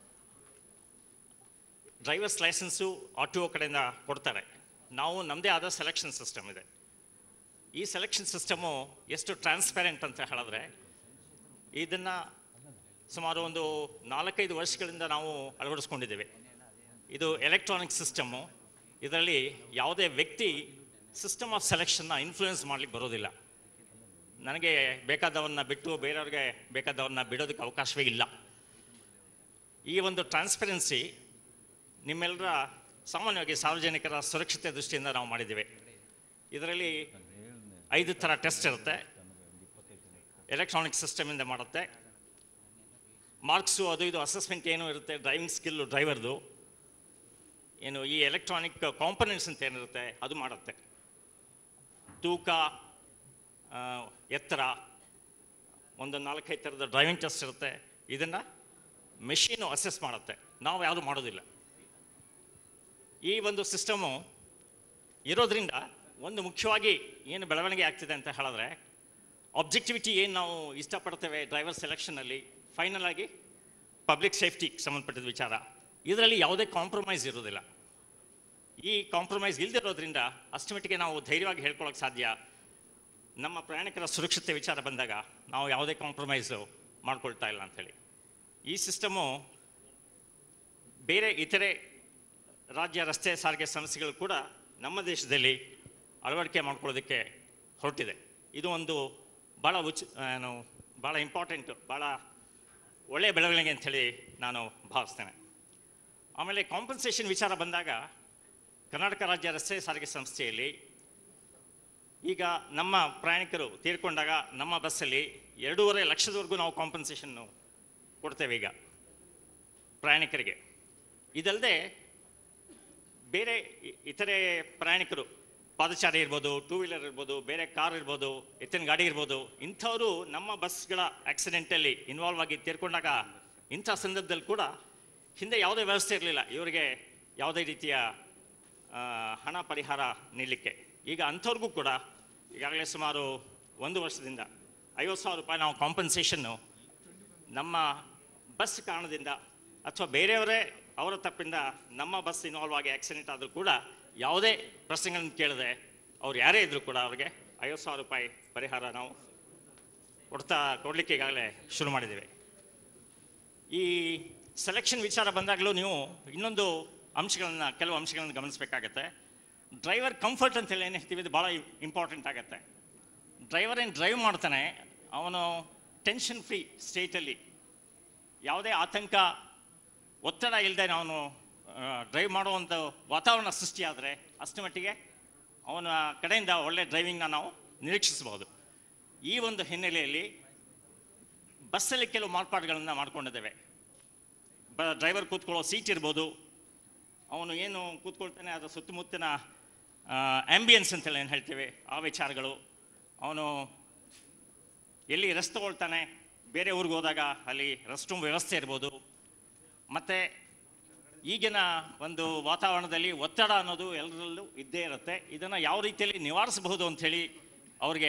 drivers licence R T O ಕಡೆಯಿಂದ ಕೊಡ್ತಾರೆ ನಾವು ನಮ್ಮದೇ ಆದ ಸೆಲೆಕ್ಷನ್ ಸಿಸ್ಟಮ್ ಇದೆ ಈ ಸೆಲೆಕ್ಷನ್ ಸಿಸ್ಟಮು ಎಷ್ಟು ಟ್ರಾನ್ಸ್ಪೆರೆಂಟ್ ಅಂತ ಹೇಳಿದ್ರೆ ಇದನ್ನು ಸುಮಾರು ಒಂದು ನಾಲ್ಕೈದು ವರ್ಷಗಳಿಂದ ನಾವು ಅಳವಡಿಸ್ಕೊಂಡಿದ್ದೇವೆ ಇದು ಎಲೆಕ್ಟ್ರಾನಿಕ್ ಸಿಸ್ಟಮ್ಮು ಇದರಲ್ಲಿ ಯಾವುದೇ ವ್ಯಕ್ತಿ ಸಿಸ್ಟಮ್ ಆಫ್ ಸೆಲೆಕ್ಷನ್ನ ಇನ್ಫ್ಲೂಯೆನ್ಸ್ ಮಾಡ್ಲಿಕ್ಕೆ ಬರೋದಿಲ್ಲ ನನಗೆ ಬೇಕಾದವನ್ನ ಬಿಟ್ಟು ಬೇರೆಯವ್ರಿಗೆ ಬೇಕಾದವನ್ನ ಬಿಡೋದಕ್ಕೆ ಅವಕಾಶವೇ ಇಲ್ಲ ಈ ಒಂದು ಟ್ರಾನ್ಸ್ಪರೆನ್ಸಿ ನಿಮ್ಮೆಲ್ಲರ ಸಾಮಾನ್ಯವಾಗಿ ಸಾರ್ವಜನಿಕರ ಸುರಕ್ಷತೆ ದೃಷ್ಟಿಯಿಂದ ನಾವು ಮಾಡಿದ್ದೇವೆ ಇದರಲ್ಲಿ ಐದು ಥರ ಟೆಸ್ಟ್ ಇರುತ್ತೆ ಎಲೆಕ್ಟ್ರಾನಿಕ್ ಸಿಸ್ಟಮಿಂದ ಮಾಡುತ್ತೆ ಮಾರ್ಕ್ಸು ಅದು ಇದು ಅಸೆಸ್ಮೆಂಟ್ ಏನು ಇರುತ್ತೆ ಡ್ರೈವಿಂಗ್ ಸ್ಕಿಲ್ಲು ಡ್ರೈವರ್ದು ಏನು ಈ ಎಲೆಕ್ಟ್ರಾನಿಕ್ ಕಾಂಪೊನೆಂಟ್ಸ್ ಅಂತ ಏನಿರುತ್ತೆ ಅದು ಮಾಡುತ್ತೆ ತೂಕ ಆ, ಎತ್ತರ ಒಂದು ನಾಲ್ಕೈದು ಥರದ ಡ್ರೈವಿಂಗ್ ಟೆಸ್ಟ್ ಇರುತ್ತೆ ಇದನ್ನು ಮೆಷೀನು ಅಸೆಸ್ ಮಾಡುತ್ತೆ ನಾವು ಯಾವುದು ಮಾಡೋದಿಲ್ಲ ಈ ಒಂದು ಸಿಸ್ಟಮು ಇರೋದ್ರಿಂದ ಒಂದು ಮುಖ್ಯವಾಗಿ ಏನು ಬೆಳವಣಿಗೆ ಆಗ್ತಿದೆ ಅಂತ ಹೇಳಿದ್ರೆ ಆಬ್ಜೆಕ್ಟಿವಿಟಿ ಏನು ನಾವು ಇಷ್ಟಪಡ್ತೇವೆ ಡ್ರೈವರ್ ಸೆಲೆಕ್ಷನಲ್ಲಿ ಫೈನಲ್ ಆಗಿ ಪಬ್ಲಿಕ್ ಸೇಫ್ಟಿಗೆ ಸಂಬಂಧಪಟ್ಟಿದ ವಿಚಾರ ಇದರಲ್ಲಿ ಯಾವುದೇ ಕಾಂಪ್ರಮೈಸ್ ಇರೋದಿಲ್ಲ ಈ ಕಾಂಪ್ರಮೈಸ್ ಇಲ್ಲದಿರೋದ್ರಿಂದ ಅಷ್ಟಮಟ್ಟಿಗೆ ನಾವು ಧೈರ್ಯವಾಗಿ ಹೇಳ್ಕೊಳ್ಳೋಕೆ ಸಾಧ್ಯ ನಮ್ಮ ಪ್ರಯಾಣಿಕರ ಸುರಕ್ಷತೆ ವಿಚಾರ ಬಂದಾಗ ನಾವು ಯಾವುದೇ ಕಾಂಪ್ರಮೈಸು ಮಾಡ್ಕೊಳ್ತಾ ಇಲ್ಲ ಅಂಥೇಳಿ ಈ ಸಿಸ್ಟಮು ಬೇರೆ ಇತರೆ ರಾಜ್ಯ ರಸ್ತೆ ಸಾರಿಗೆ ಸಂಸ್ಥೆಗಳು ಕೂಡ ನಮ್ಮ ದೇಶದಲ್ಲಿ ಅಳವಡಿಕೆ ಮಾಡ್ಕೊಳ್ಳೋದಕ್ಕೆ ಹೊರಟಿದೆ ಇದು ಒಂದು ಭಾಳ ಉಚ್ ಏನು ಭಾಳ ಇಂಪಾರ್ಟೆಂಟ್ ಭಾಳ ಒಳ್ಳೆಯ ಬೆಳವಣಿಗೆ ಅಂಥೇಳಿ ನಾನು ಭಾವಿಸ್ತೇನೆ ಆಮೇಲೆ ಕಾಂಪನ್ಸೇಷನ್ ವಿಚಾರ ಬಂದಾಗ ಕರ್ನಾಟಕ ರಾಜ್ಯ ರಸ್ತೆ ಸಾರಿಗೆ ಸಂಸ್ಥೆಯಲ್ಲಿ ಈಗ ನಮ್ಮ ಪ್ರಯಾಣಿಕರು ತೀರ್ಕೊಂಡಾಗ ನಮ್ಮ ಬಸ್ಸಲ್ಲಿ ಎರಡೂವರೆ ಲಕ್ಷದವರೆಗೂ ನಾವು ಕಾಂಪನ್ಸೇಷನ್ನು ಕೊಡ್ತೇವೆ ಈಗ ಪ್ರಯಾಣಿಕರಿಗೆ ಇದಲ್ಲದೆ ಬೇರೆ ಇ- ಇತರೆ ಪ್ರಯಾಣಿಕರು ಪಾದಚಾರಿ ಇರ್ಬೋದು ಟೂ ವೀಲರ್ ಇರ್ಬೋದು ಬೇರೆ ಕಾರ್ ಇರ್ಬೋದು ಎತ್ತಿನ ಗಾಡಿ ಇರ್ಬೋದು ಇಂಥವರು ನಮ್ಮ ಬಸ್ಗಳ ಆಕ್ಸಿಡೆಂಟಲ್ಲಿ ಇನ್ವಾಲ್ವ್ ಆಗಿ ತೀರ್ಕೊಂಡಾಗ ಇಂಥ ಸಂದರ್ಭದಲ್ಲಿ ಕೂಡ ಹಿಂದೆ ಯಾವುದೇ ವ್ಯವಸ್ಥೆ ಇರಲಿಲ್ಲ ಇವರಿಗೆ ಯಾವುದೇ ರೀತಿಯ ಆ, ಹಣ ಪರಿಹಾರ ನೀಡಲಿಕ್ಕೆ ಈಗ ಅಂಥವ್ರಿಗೂ ಕೂಡ ಈಗಾಗಲೇ ಸುಮಾರು ಒಂದು ವರ್ಷದಿಂದ ಐವತ್ತು ಸಾವಿರ ರೂಪಾಯಿ ನಾವು ಕಾಂಪನ್ಸೇಷನ್ನು ನಮ್ಮ ಬಸ್ ಕಾರಣದಿಂದ ಅಥವಾ ಬೇರೆಯವರೇ ಅವರ ತಪ್ಪಿಂದ ನಮ್ಮ ಬಸ್ ಇನ್ವಾಲ್ವ್ ಆಗಿ ಆಕ್ಸಿಡೆಂಟ್ ಆದರೂ ಕೂಡ ಯಾವುದೇ ಪ್ರಶ್ನೆಗಳನ್ನು ಕೇಳದೆ ಅವ್ರು ಯಾರೇ ಇದ್ದರೂ ಕೂಡ ಅವ್ರಿಗೆ ಐವತ್ತು ಸಾವಿರ ರೂಪಾಯಿ ಪರಿಹಾರ ನಾವು ಕೊಡ್ತಾ ಕೊಡಲಿಕ್ಕೆ ಈಗಾಗಲೇ ಶುರು ಮಾಡಿದ್ದೇವೆ ಈ ಸೆಲೆಕ್ಷನ್ ವಿಚಾರ ಬಂದಾಗಲೂ ನೀವು ಇನ್ನೊಂದು ಅಂಶಗಳನ್ನು ಕೆಲವು ಅಂಶಗಳನ್ನು ಗಮನಿಸಬೇಕಾಗತ್ತೆ ಡ್ರೈವರ್ ಕಂಫರ್ಟ್ ಅಂತೇಳಿ ಏನು ಹೇಳ್ತೀವಿ ಇದು ಭಾಳ ಇಂಪಾರ್ಟೆಂಟ್ ಆಗುತ್ತೆ ಡ್ರೈವರ್ ಏನು ಡ್ರೈವ್ ಮಾಡ್ತಾನೆ ಅವನು ಟೆನ್ಷನ್ ಫ್ರೀ ಸ್ಟೇಟಲ್ಲಿ ಯಾವುದೇ ಆತಂಕ ಒತ್ತಡ ಇಲ್ಲದೆ ಅವನು ಡ್ರೈವ್ ಮಾಡುವಂಥ ವಾತಾವರಣ ಸೃಷ್ಟಿಯಾದರೆ ಅಷ್ಟು ಮಟ್ಟಿಗೆ ಅವನ ಕಡೆಯಿಂದ ಒಳ್ಳೆ ಡ್ರೈವಿಂಗ್ನ ನಾವು ನಿರೀಕ್ಷಿಸಬಹುದು ಈ ಒಂದು ಹಿನ್ನೆಲೆಯಲ್ಲಿ ಬಸ್ಸಲ್ಲಿ ಕೆಲವು ಮಾರ್ಪಾಡುಗಳನ್ನು ಮಾಡ್ಕೊಂಡಿದ್ದೇವೆ ಬ ಡ್ರೈವರ್ ಕೂತ್ಕೊಳ್ಳೋ ಸೀಟ್ ಇರ್ಬೋದು ಅವನು ಏನು ಕೂತ್ಕೊಳ್ತಾನೆ ಅದರ ಸುತ್ತಮುತ್ತಲಿನ ಆ್ಯಂಬಿಯನ್ಸ್ ಅಂತೇಳಿ ಏನು ಹೇಳ್ತೀವಿ ಆ ವಿಚಾರಗಳು ಅವನು ಎಲ್ಲಿ ರೆಸ್ಟ್ ತಗೊಳ್ತಾನೆ ಬೇರೆ ಊರಿಗೆ ಹೋದಾಗ ಅಲ್ಲಿ ರೆಸ್ಟ್ ರೂಮ್ ವ್ಯವಸ್ಥೆ ಇರ್ಬೋದು ಮತ್ತು ಈಗಿನ ಒಂದು ವಾತಾವರಣದಲ್ಲಿ ಒತ್ತಡ ಅನ್ನೋದು ಎಲ್ಲರಲ್ಲೂ ಇದ್ದೇ ಇರುತ್ತೆ ಇದನ್ನು ಯಾವ ರೀತಿಯಲ್ಲಿ ನಿವಾರಿಸಬಹುದು ಅಂಥೇಳಿ ಅವ್ರಿಗೆ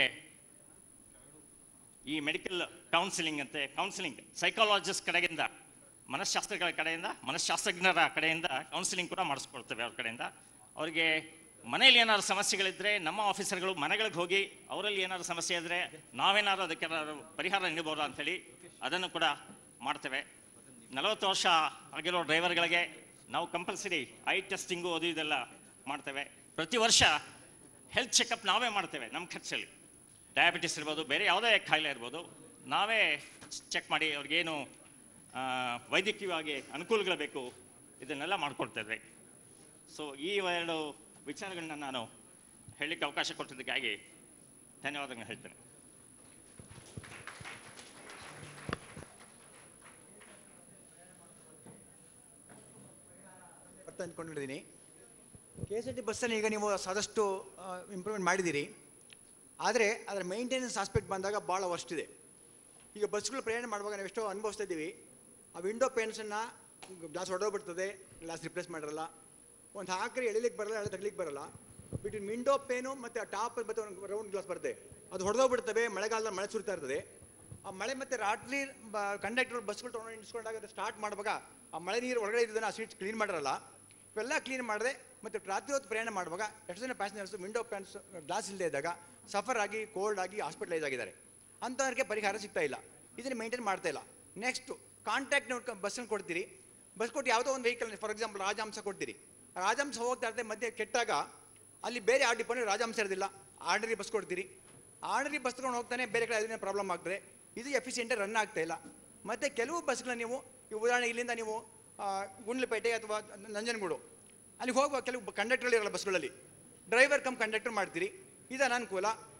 ಈ ಮೆಡಿಕಲ್ ಕೌನ್ಸಿಲಿಂಗ್ ಅಂತೆ ಕೌನ್ಸಿಲಿಂಗ್ ಸೈಕಾಲಜಿಸ್ಟ್ ಕಡೆಯಿಂದ ಮನಃಶಾಸ್ತ್ರಗಳ ಕಡೆಯಿಂದ ಮನಃಶಾಸ್ತ್ರಜ್ಞರ ಕಡೆಯಿಂದ ಕೌನ್ಸಿಲಿಂಗ್ ಕೂಡ ಮಾಡಿಸ್ಕೊಳ್ತೇವೆ ಅವ್ರ ಕಡೆಯಿಂದ ಅವರಿಗೆ ಮನೇಲಿ ಏನಾದ್ರು ಸಮಸ್ಯೆಗಳಿದ್ದರೆ ನಮ್ಮ ಆಫೀಸರ್ಗಳು ಮನೆಗಳಿಗೆ ಹೋಗಿ ಅವರಲ್ಲಿ ಏನಾದ್ರು ಸಮಸ್ಯೆ ಇದ್ದರೆ ನಾವೇನಾದ್ರು ಅದಕ್ಕೆ ಏನಾದ್ರು ಪರಿಹಾರ ನೀಡಬಹುದಾ ಅಂಥೇಳಿ ಅದನ್ನು ಕೂಡ ಮಾಡ್ತೇವೆ ನಲವತ್ತು ವರ್ಷ ಆಗಿರೋ ಡ್ರೈವರ್ಗಳಿಗೆ ನಾವು ಕಂಪಲ್ಸರಿ ಐ ಟೆಸ್ಟಿಂಗು ಅದು ಇದೆಲ್ಲ ಮಾಡ್ತೇವೆ ಪ್ರತಿ ವರ್ಷ ಹೆಲ್ತ್ ಚೆಕಪ್ ನಾವೇ ಮಾಡ್ತೇವೆ ನಮ್ಮ ಖರ್ಚಲ್ಲಿ ಡಯಾಬಿಟಿಸ್ ಇರ್ಬೋದು ಬೇರೆ ಯಾವುದೇ ಕಾಯಿಲೆ ಇರ್ಬೋದು ನಾವೇ ಚೆಕ್ ಮಾಡಿ ಅವ್ರಿಗೇನು ಆ, ವೈದ್ಯಕೀಯವಾಗಿ ಅನುಕೂಲಗಳು ಬೇಕು ಇದನ್ನೆಲ್ಲ ಮಾಡ್ಕೊಡ್ತೇವೆ ಸೊ ಈ ಎರಡು ವಿಚಾರಗಳನ್ನ ನಾನು ಹೇಳಲಿಕ್ಕೆ ಅವಕಾಶ ಕೊಟ್ಟಿದ್ದಕ್ಕಾಗಿ ಧನ್ಯವಾದಗಳು ಹೇಳ್ತೇನೆ ಅರ್ಥ ಅಂದ್ಕೊಂಡಿದ್ದೀನಿ ಕೆ ಎಸ್ ಆರ್ ಟಿ ಬಸ್ಸನ್ನು ಈಗ ನೀವು ಸಾದಷ್ಟು ಇಂಪ್ರೂವ್ಮೆಂಟ್ ಮಾಡಿದ್ದೀರಿ ಆದರೆ ಅದರ ಮೇಂಟೆನೆನ್ಸ್ ಆಸ್ಪೆಕ್ಟ್ ಬಂದಾಗ ಭಾಳ ವರ್ಸ್ಟ್ ಇದೆ ಈಗ ಬಸ್ಗಳು ಪ್ರಯಾಣ ಮಾಡುವಾಗ ನಾವು ಎಷ್ಟೋ ಅನುಭವಿಸ್ತಾ ಇದ್ದೀವಿ ಆ ವಿಂಡೋ ಪೇನ್ಸನ್ನು ಗ್ಲಾಸ್ ಹೊಡೆದೋಗ್ಬಿಡ್ತದೆ ಗ್ಲಾಸ್ ರಿಪ್ಲೇಸ್ ಮಾಡಿರಲ್ಲ ಒಂದು ಹಾಕ್ರೆ ಎಳಿಲಿಕ್ಕೆ ಬರಲ್ಲ ಎಳೆ ತಗ್ಲಿಕ್ಕೆ ಬರಲ್ಲ ಬಿಟ್ವೀನ್ ವಿಂಡೋ ಪೇನು ಮತ್ತು ಆ ಟಾಪ್ ಮತ್ತು ಒಂದು ರೌಂಡ್ ಗ್ಲಾಸ್ ಬರುತ್ತೆ ಅದು ಹೊಡೆದೋಗ್ಬಿಡ್ತವೆ ಮಳೆಗಾಲದಲ್ಲಿ ಮಳೆ ಸುರಿತಾ ಇರ್ತದೆ ಆ ಮಳೆ ಮತ್ತು ರಾತ್ರಿ ಕಂಡಕ್ಟರ್ ಬಸ್ಗಳು ತೊಗೊಂಡು ನಿಲ್ಸ್ಕೊಂಡಾಗ ಅದು ಸ್ಟಾರ್ಟ್ ಮಾಡುವಾಗ ಆ ಮಳೆ ನೀರು ಒಳಗಡೆ ಇದ್ದದನ್ನು ಆ ಸೀಟ್ಸ್ ಕ್ಲೀನ್ ಮಾಡಿರಲ್ಲ ಇವೆಲ್ಲ ಕ್ಲೀನ್ ಮಾಡಿದ್ರೆ ಮತ್ತು ರಾತ್ರಿ ಹೊತ್ತು ಪ್ರಯಾಣ ಮಾಡುವಾಗ ಎಷ್ಟು ಜನ ಪ್ಯಾಸೆಂಜರ್ಸ್ ವಿಂಡೋ ಪ್ಯಾನ್ಸ್ ಗ್ಲಾಸ್ ಇಲ್ಲದೆ ಇದ್ದಾಗ ಸಫರ್ ಆಗಿ ಕೋಲ್ಡ್ ಆಗಿ ಹಾಸ್ಪಿಟಲೈಸ್ ಆಗಿದ್ದಾರೆ ಅಂಥವ್ರಿಗೆ ಪರಿಹಾರ ಸಿಗ್ತಾ ಇಲ್ಲ ಇದನ್ನು ಮೇಂಟೈನ್ ಮಾಡ್ತಾ ಇಲ್ಲ ನೆಕ್ಸ್ಟು ಕಾಂಟ್ಯಾಕ್ಟ್ ನೋಡ್ಕೊಂಡು ಬಸ್ಸನ್ನು ಕೊಡ್ತೀರಿ ಬಸ್ ಕೊಟ್ಟು ಯಾವುದೋ ಒಂದು ವೆಹಿಕಲ್ ಫಾರ್ ಎಕ್ಸಾಂಪಲ್ ರಾಜಹಂಸ ಕೊಡ್ತೀರಿ ರಾಜಹಂಸ ಹೋಗ್ತಾ ಇರ್ತದೆ ಮಧ್ಯೆ ಕೆಟ್ಟಾಗ ಅಲ್ಲಿ ಬೇರೆ ಆ ಡಿಪೋನೇ ರಾಜಹಂಸ ಇರೋದಿಲ್ಲ ಆರ್ಡರಿ ಬಸ್ ಕೊಡ್ತೀರಿ ಆರ್ಡರಿ ಬಸ್ ತಗೊಂಡು ಹೋಗ್ತಾನೆ ಬೇರೆ ಕಡೆ ಅದನ್ನೇ ಪ್ರಾಬ್ಲಮ್ ಆಗ್ತದೆ ಇದು ಎಫಿಷಿಯೆಂಟಾಗಿ ರನ್ ಆಗ್ತಾ ಇಲ್ಲ ಮತ್ತು ಕೆಲವು ಬಸ್ಗಳನ್ನ ನೀವು ಈ ಉದಾಹರಣೆ ಇಲ್ಲಿಂದ ನೀವು ಆ, ಗುಂಡ್ಲಪೇಟೆ ಅಥವಾ ನಂಜನಗೂಡು ಅಲ್ಲಿ ಹೋಗುವ ಕೆಲವು ಕಂಡಕ್ಟರ್ಗಳು ಇರಲ್ಲ ಬಸ್ಗಳಲ್ಲಿ ಡ್ರೈವರ್ ಕಮ್ ಕಂಡಕ್ಟರ್ ಮಾಡ್ತೀರಿ ಇದು ಅನಾನುಕೂಲ